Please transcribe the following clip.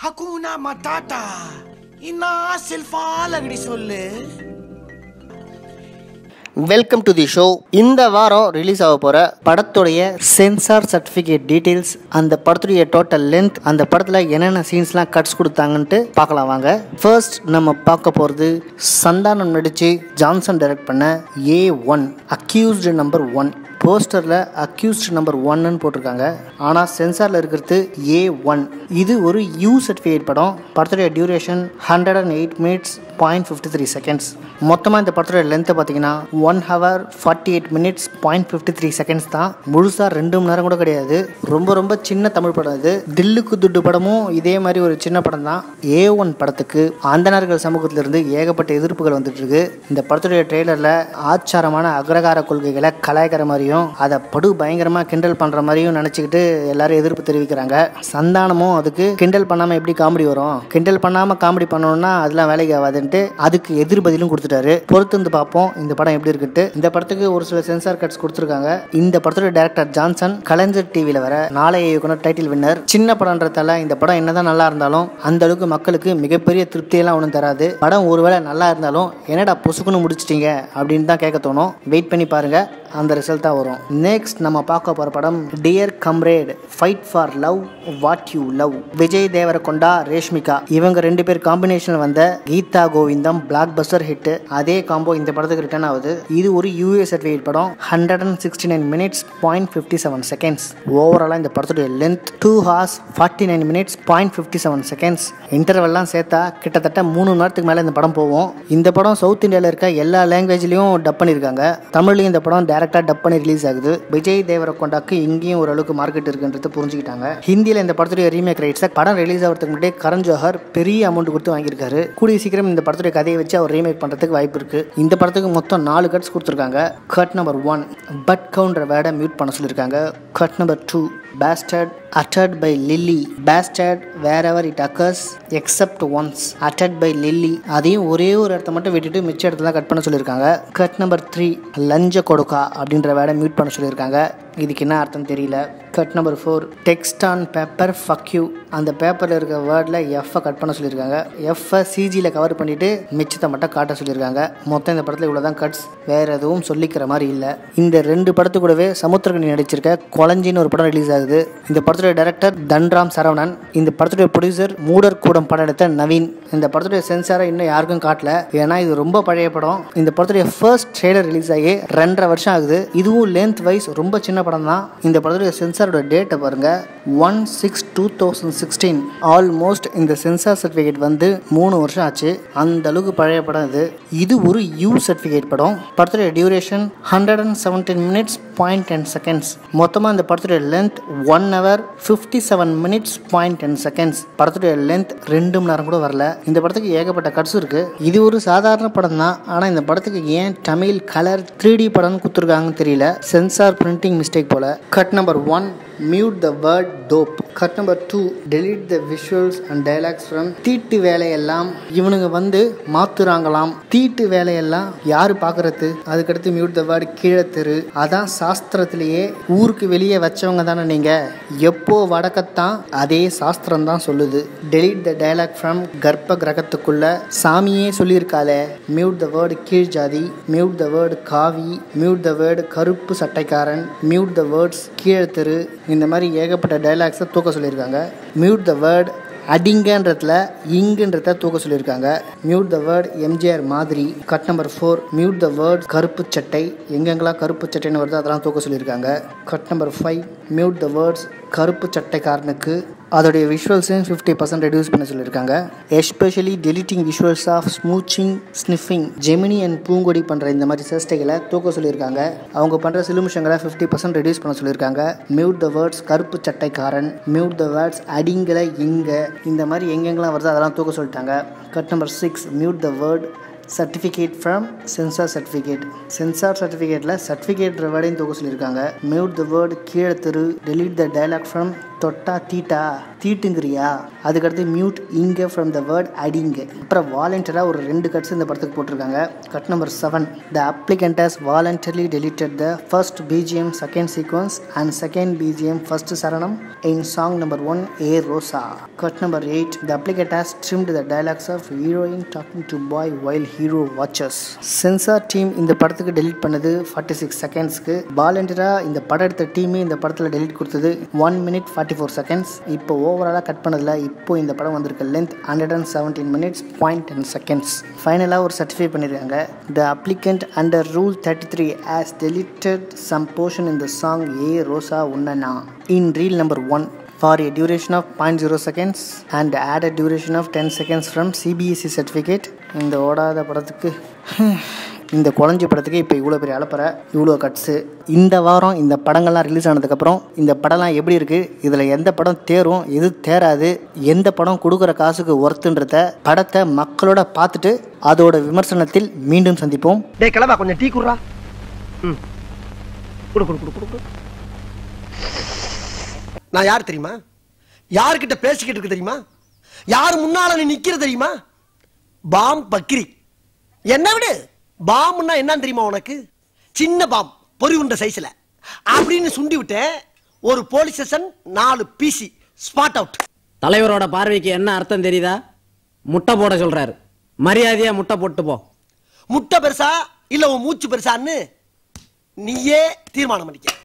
ஹக்கூனா மட்டாட்டா இன்னா செல்ஃபாலகடி சொல்லு welcome to the show இந்த வாரம் ரிலீஸ் ஆக போகிற படத்துடைய சென்சார் சர்டிஃபிகேட் டீட்டெயில்ஸ் அந்த படத்துடைய டோட்டல் லென்த் அந்த படத்தில் என்னென்ன சீன்ஸ்லாம் கட்ஸ் கொடுத்தாங்கன்ட்டு பார்க்கலாம் வாங்க ஃபர்ஸ்ட் நம்ம பார்க்க போகிறது சந்தானம் நடித்து ஜான்சன் டைரக்ட் பண்ண A one accused number one போஸ்டரில் அக்யூஸ்ட் நம்பர் ஒன்னு போட்டிருக்காங்க ஆனால் சென்சாரில் இருக்கிறது ஏ ஒன் இது ஒரு யூ சர்டிஃபிகேட் படம் படத்துடைய duration hundred and eight minutes point fifty three seconds மொத்தமாக இந்த படத்துடைய லென்த்தை பார்த்தீங்கன்னா one hour forty eight minutes point fifty three seconds தான் முழுசாக ரெண்டு மணி நேரம் கூட கிடையாது ரொம்ப ரொம்ப சின்ன தமிழ் படம் இது தில்லுக்கு துட்டு படமும் இதே மாதிரி ஒரு சின்ன படம் தான் ஏ ஒன் படத்துக்கு ஆந்தனர்கள் சமூகத்திலிருந்து ஏகப்பட்ட எதிர்ப்புகள் வந்துட்டு இருக்கு இந்த படத்துடைய ட்ரெய்லரில் ஆச்சாரமான அக்ரகார கொள்கைகளை கலாய்க்கிற மாதிரியும் அதை படு பயங்கரமாக கிண்டல் பண்ணுற மாதிரியும் நினச்சிக்கிட்டு எல்லாரும் எதிர்ப்பு தெரிவிக்கிறாங்க சந்தானமும் அதுக்கு கிண்டல் பண்ணாமல் எப்படி காமெடி வரும் கிண்டல் பண்ணாமல் காமெடி பண்ணணும்னா அதெல்லாம் வேலைக்கு ஆகாதுன்ட்டு அதுக்கு எதிர்பதிலும் கொடுத்துட்டாரு பொறுத்து வந்து பார்ப்போம் இந்த படம் எப்படி இருக்குன்ட்டு இந்த படத்துக்கு ஒரு சில சென்சார் கட்ஸ் கொடுத்துருக்காங்க இந்த படத்தோட டேரக்டர் ஜான்சன் கலைஞர் டிவியில் வர நாளைய இயக்குனர் டைட்டில் வின்னர் சின்ன படம்ன்றதால இந்த படம் என்னதான் நல்லா இருந்தாலும் அந்த அளவுக்கு மக்களுக்கு மிகப்பெரிய திருப்தியெல்லாம் ஒன்றும் தராது படம் ஒருவேளை நல்லா இருந்தாலும் என்னடா பொசுக்குன்னு முடிச்சிட்டீங்க அப்படின்னு தான் கேட்க தோணும் வெயிட் பண்ணி பாருங்க அந்த ரிசல்ட் தான் வரும் நெக்ஸ்ட் நம்ம பார்க்க போகிற படம் dear comrade fight for love what you love Vijay Deverakonda Rashmika இவங்க ரெண்டு பேர் காம்பினேஷனில் வந்த Geetha Govindam blockbuster hit அதே காம்போ இந்த படத்துக்கு ரிட்டர்ன் ஆகுது இது ஒரு யூஏ சர்டிஃபிகேட் படம் hundred and sixty nine minutes point fifty seven seconds ஓவராலாக இந்த படத்துடைய length two hours forty nine minutes point fifty seven seconds இன்டர்வெல்லாம் சேர்த்தா கிட்டத்தட்ட மூணு மணி நேரத்துக்கு மேலே இந்த படம் போகும் இந்த படம் சவுத் இந்தியாவில் இருக்க எல்லா லாங்குவேஜ்லையும் டப் பண்ணியிருக்காங்க தமிழ்லையும் இந்த படம் டேரக்டாக டப் பண்ணி ரிலீஸ் ஆகுது விஜய் தேவரகொண்டாக்கு இங்கேயும் ஓரளவுக்கு மார்க்கெட் இருக்குன்றது புரிஞ்சுக்கிட்டாங்க ஹிந்தியில் இந்த படத்துடைய ரீமேக் ரைட்ஸை படம் ரிலீஸ் ஆகிறதுக்கு முன்னாடியே கரண் ஜோஹர் பெரிய அமௌண்ட் கொடுத்து வாங்கியிருக்காரு கூடிய சீக்கிரம் இந்த படத்துடைய கதையை வச்சு அவர் ரீமேக் பண்ணுறதுக்கு வாய்ப்பு இருக்கு இந்த படத்துக்கு மொத்தம் நாலு கட்ஸ் கொடுத்துருக்காங்க cut number one but counter வேர்டை மியூட் பண்ண சொல்லியிருக்காங்க cut number two bastard uttered by Lily. Bastard wherever it occurs except once. Uttered by Lily. அதையும் ஒரே ஒரு இடத்த மட்டும் விட்டுட்டு மிச்ச இடத்துல கட் பண்ண சொல்லியிருக்காங்க கட் நம்பர் த்ரீ லஞ்ச கொடுக்கா அப்படின்ற வேர்டை மியூட் பண்ண சொல்லியிருக்காங்க இதுக்கு என்ன அர்த்தம் தெரியல cut number four text on paper fuck you அந்த பேப்பரில் இருக்க வேர்டில் எஃப்ஐ கட் பண்ண சொல்லியிருக்காங்க எஃப்ஐ சிஜியில் கவர் பண்ணிவிட்டு மிச்சத்தை மட்டும் காட்ட சொல்லியிருக்காங்க மொத்தம் இந்த படத்தில் இவ்வளோ தான் கட்ஸ் வேறு எதுவும் சொல்லிக்கிற மாதிரி இல்லை இந்த ரெண்டு படத்து கூடவே சமுத்திரகனி நடிச்சிருக்க கொலஞ்சின்னு ஒரு படம் ரிலீஸ் ஆகுது இந்த படத்துடைய டைரக்டர் தன்ராம் சரவணன் இந்த படத்துடைய ப்ரொடியூசர் மூடர் கூடம் படம் எடுத்த நவீன் இந்த படத்துடைய சென்சாரை இன்னும் யாருக்கும் காட்டல ஏன்னா இது ரொம்ப பழைய படம் இந்த படத்துடைய ஃபர்ஸ்ட் ட்ரெய்லர் ரிலீஸ் ஆகி ரெண்டரை வருஷம் ஆகுது இதுவும் லென்த் வைஸ் ரொம்ப சின்ன படம் தான் இந்த படத்துடைய சென்சாரோட டேட்டை பாருங்க one six two thousand sixteen almost இந்த சென்சார் சர்டிஃபிகேட் வந்து மூணு வருஷம் ஆச்சு அந்த அளவுக்கு பழைய படம் இது இது ஒரு யூ சர்டிஃபிகேட் படம் படத்துடைய duration hundred and seventeen minutes point ten seconds மொத்தமாக இந்த படத்துடைய length one hour fifty seven minutes point ten seconds படத்துடைய லென்த் ரெண்டு மணி நேரம் கூட வரல இந்த படத்துக்கு ஏகப்பட்ட கட்ஸ் இருக்கு இது ஒரு சாதாரண படம் தான் ஆனால் இந்த படத்துக்கு ஏன் தமிழ் கலர் த்ரீ டி படம்னு கொடுத்துருக்காங்கன்னு தெரியல சென்சார் பிரிண்டிங் மிஸ்டேக் போல cut number one mute the word dope cut number two delete the visuals and dialogues from தீட்டு வேலையெல்லாம் இவனுங்க வந்து மாத்துறாங்களாம் தீட்டு வேலையெல்லாம் யாரு பார்க்கறது அதுக்கடுத்து மியூட் த வேர்டு கீழே தெரு அதான் சாஸ்திரத்திலேயே ஊருக்கு வெளியே வச்சவங்க தானே நீங்க எப்போ வடக்கத்தான் அதே சாஸ்திரம் தான் சொல்லுது டெலிட் த டைலாக் ஃப்ரம் கர்ப்ப கிரகத்துக்குள்ள சாமியே சொல்லியிருக்காளே மியூட் த வேர்டு கீழ் ஜாதி மியூட் த வேர்டு காவி மியூட் த வேர்டு கருப்பு சட்டைக்காரன் மியூட் த வேர்ட்ஸ் கீழே தெரு இந்த மாதிரி ஏகப்பட்ட டைலாக்ஸை தூக்க சொல்லியிருக்காங்க மியூட் த வேர்ட் அடிங்கன்றதுல இங்குன்றத தூக்க சொல்லியிருக்காங்க மியூட் த வேர்ட் எம்ஜிஆர் மாதிரி cut number four mute the word கருப்பு சட்டை எங்கெங்கெல்லாம் கருப்பு சட்டைன்னு வருதோ அதெல்லாம் தூக்க சொல்லியிருக்காங்க cut number five mute the words கருப்பு சட்டைக்காரனுக்கு அதோடைய விஷுவல்ஸையும் ஃபிஃப்டி பர்சன்ட் ரெடியூஸ் பண்ண சொல்லியிருக்காங்க especially deleting visuals of smooching sniffing Gemini and Poongodi பண்ணுற இந்த மாதிரி சேஷ்டைகளை தூக்க சொல்லியிருக்காங்க அவங்க பண்ணுற சிலுமிஷங்களை ஃபிஃப்டி பர்சன்ட் ரெடியூஸ் பண்ண சொல்லியிருக்காங்க மியூட் த வேர்ட்ஸ் கருப்பு சட்டைக்காரன் மியூட் த வேர்ட்ஸ் அடிங்களை இங்கே இந்த மாதிரி எங்கெங்கெல்லாம் வருதோ அதெல்லாம் தூக்க சொல்லிட்டாங்க cut number six mute the word certificate from censor certificate censor சர்டிஃபிகேட்டில் சர்டிஃபிகேட் வேர்டையும் தூக்க சொல்லியிருக்காங்க மியூட் த வேர்டு கீழே தெரு டெலீட் த டைலாக் ஃப்ரம் தொட்டா தீட்டா தீட்டுங்கிறியா அதுக்கடுத்து மியூட் இங்கே ஃப்ரம் த வேர்ட் அடிங்க அப்புறம் வாலண்டியராக ஒரு ரெண்டு கட்ஸ் இந்த படத்துக்கு போட்டிருக்காங்க cut number seven the applicant has voluntarily deleted the first BGM second sequence and second BGM first சரணம் இன் சாங் நம்பர் ஒன் ஏ ரோசா cut number eight the applicant has trimmed the dialogues of heroine talking to boy while hero watches censor team இந்த படத்துக்கு delete பண்ணது forty six செகண்ட்ஸ்க்கு வாலண்டியராக இந்த படம் எடுத்த டீமே இந்த படத்தில் டெலிட் கொடுத்தது one minute forty four seconds இப்போ ஓவராலாக கட் பண்ணதில் இப்போ இந்த படம் வந்திருக்க length hundred and seventeen minutes point ten seconds ஃபைனலாக ஒரு சர்டிஃபை பண்ணியிருக்காங்க the applicant under rule thirty three has deleted some portion in the song ஏ ரோசா உன்னனா in reel number one for a duration of 0.0 seconds and added duration of 10 seconds from CBSE certificate இந்த ஓடாத படத்துக்கு இந்த குழஞ்சி படத்துக்கு இப்போ இவ்வளோ பெரிய அலப்பறை இவ்வளோ கட்ஸு இந்த வாரம் இந்த படங்கள்லாம் ரிலீஸ் ஆனதுக்கப்புறம் இந்த படம்லாம் எப்படி இருக்குது இதில் எந்த படம் தேரும் எது தேராது எந்த படம் கொடுக்குற காசுக்கு ஒர்த்துன்றத படத்தை மக்களோட பார்த்துட்டு அதோட விமர்சனத்தில் மீண்டும் சந்திப்போம் டேய் கிளம்பா கொஞ்சம் டீ குடுறா ம் குடு குடு குடு குடு குடு நான் யார் தெரியுமா யார்கிட்ட பேசிக்கிட்டு இருக்கு தெரியுமா யார் முன்னால நீ நிக்கிற தெரியுமா பாம் பக்ரி என்ன விடு பாம்னா என்னன்னு தெரியுமா உனக்கு சின்ன பாம் பொறி உண்ட சைஸ்ல அப்படின்னு சுண்டி விட்டேன் ஒரு போலீஸ் ஸ்டேஷன் நாலு பிசி ஸ்பாட் அவுட் தலைவரோட பார்வைக்கு என்ன அர்த்தம் தெரியுதா முட்டை போட சொல்றாரு மரியாதையா முட்டை போட்டு போ முட்டை பெருசா இல்ல உன் மூச்சு பெருசான்னு நீயே தீர்மானம் பண்ணிக்க